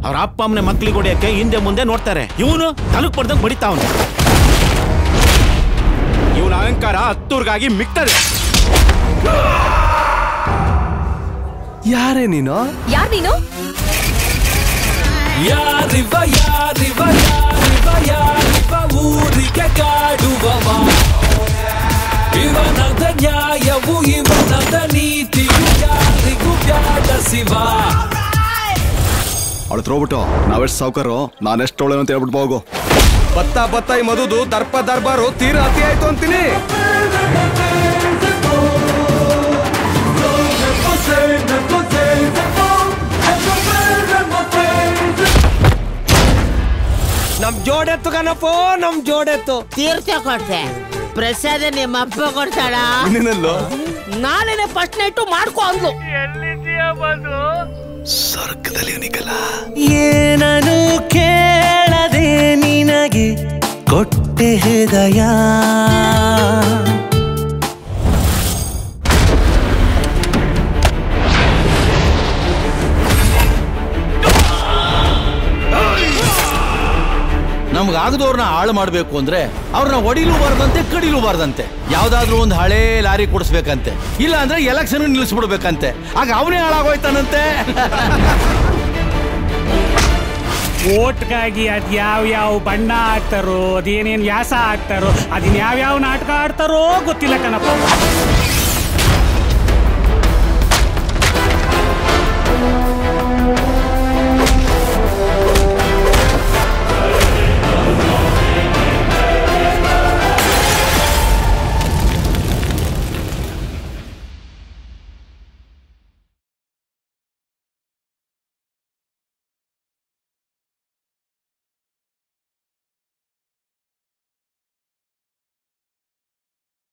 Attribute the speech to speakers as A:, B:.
A: ಅವ್ರ ಅಪ್ಪ ಅಮ್ಮನೆ ಮಕ್ಳಿಗೆ ಹೊಡಿಯಕ್ಕೆ ಹಿಂದೆ ಮುಂದೆ ನೋಡ್ತಾರೆ ಇವನು ತಲುಕ್ ಪಡ್ದಂಗ್ ಬಡಿತಾವನು ಇವನ ಅಹಂಕಾರ ಹತ್ತೂರ್ಗಾಗಿ ಮಿಕ್ತದೆ
B: ಯಾರೇ ನೀನು
C: ಯಾರ್ ನೀನು
D: ಯಾರಿವ ಯಾರಿವ ಯಾರಿವ ಯಾರಿವ ಊರಿಗೆ ಕಾಡುವವ ಇವನದ ನ್ಯಾಯವು ಇವನದ ನೀತಿಯು ಯಾರಿಗೂ ಬ್ಯಾಡ ಶಿವ
B: ಅವಳು ಹೋಗ್ಬಿಟ್ಟು ನಾವೆಷ್ಟು ಸಾವುಕಾರು ನಾನೆಷ್ಟು ಒಳ್ಳೆ ಅಂತ ಹೇಳ್ಬಿಟ್ಟು ಹೋಗು ಬತ್ತ ಬತ್ತ ಈ ಮದುದು ದರ್ಪ ದರ್ಬಾರು ತೀರಾ ಅತಿ ಆಯ್ತು ಅಂತೀನಿ
E: ನಮ್ ಜೋಡೆತ್ತು ಕಣಪ್ಪೋ ನಮ್ ಜೋಡೆತ್ತು
F: ತೀರ್ಥ ಕೊಡ್ತೆ ಪ್ರಸಾದ ನಿಮ್ಮ ಅಪ್ಪ ಕೊಡ್ತಾಳ
B: ಇನ್ನೇನಲ್ಲೋ
F: ನಾಳೆನೆ ಫಸ್ಟ್ ನೈಟು ಮಾಡ್ಕೊ ಅಂದ್ಲು
B: ಸ್ವರ್ಗದಲ್ಲಿ ಅವನಿಗಲ್ಲ
G: ಏನನು ಕೇಳದೆ ನಿನಗೆ ಕೊಟ್ಟೆ ಹೃದಯ
H: ನಮ್ಗಾಗದವ್ರನ್ನ ಹಾಳು ಮಾಡಬೇಕು ಅಂದ್ರೆ ಅವ್ರನ್ನ ಹೊಡಿಲೂಬಾರ್ದಂತೆ ಕಡಿಲೂಬಾರ್ದಂತೆ ಯಾವ್ದಾದ್ರೂ ಒಂದು ಹಳೇ ಲಾರಿ ಕೊಡಿಸ್ಬೇಕಂತೆ ಇಲ್ಲ ಅಂದ್ರೆ ಎಲೆಕ್ಷನ್ ನಿಲ್ಲಿಸ್ಬಿಡ್ಬೇಕಂತೆ ಆಗ ಅವನೇ ಹಾಳಾಗೋಯ್ತಾನಂತೆ
I: ಓಟ್ಗಾಗಿ ಅದ್ ಯಾವ ಯಾವ ಬಣ್ಣ ಹಾಕ್ತಾರೋ ಅದೇನೇನ್ ವ್ಯಾಸ ಹಾಕ್ತಾರೋ ಅದನ್ನ ಯಾವ ಯಾವ ನಾಟಕ ಆಡ್ತಾರೋ ಗೊತ್ತಿಲ್ಲ ಕಣಪ್ಪ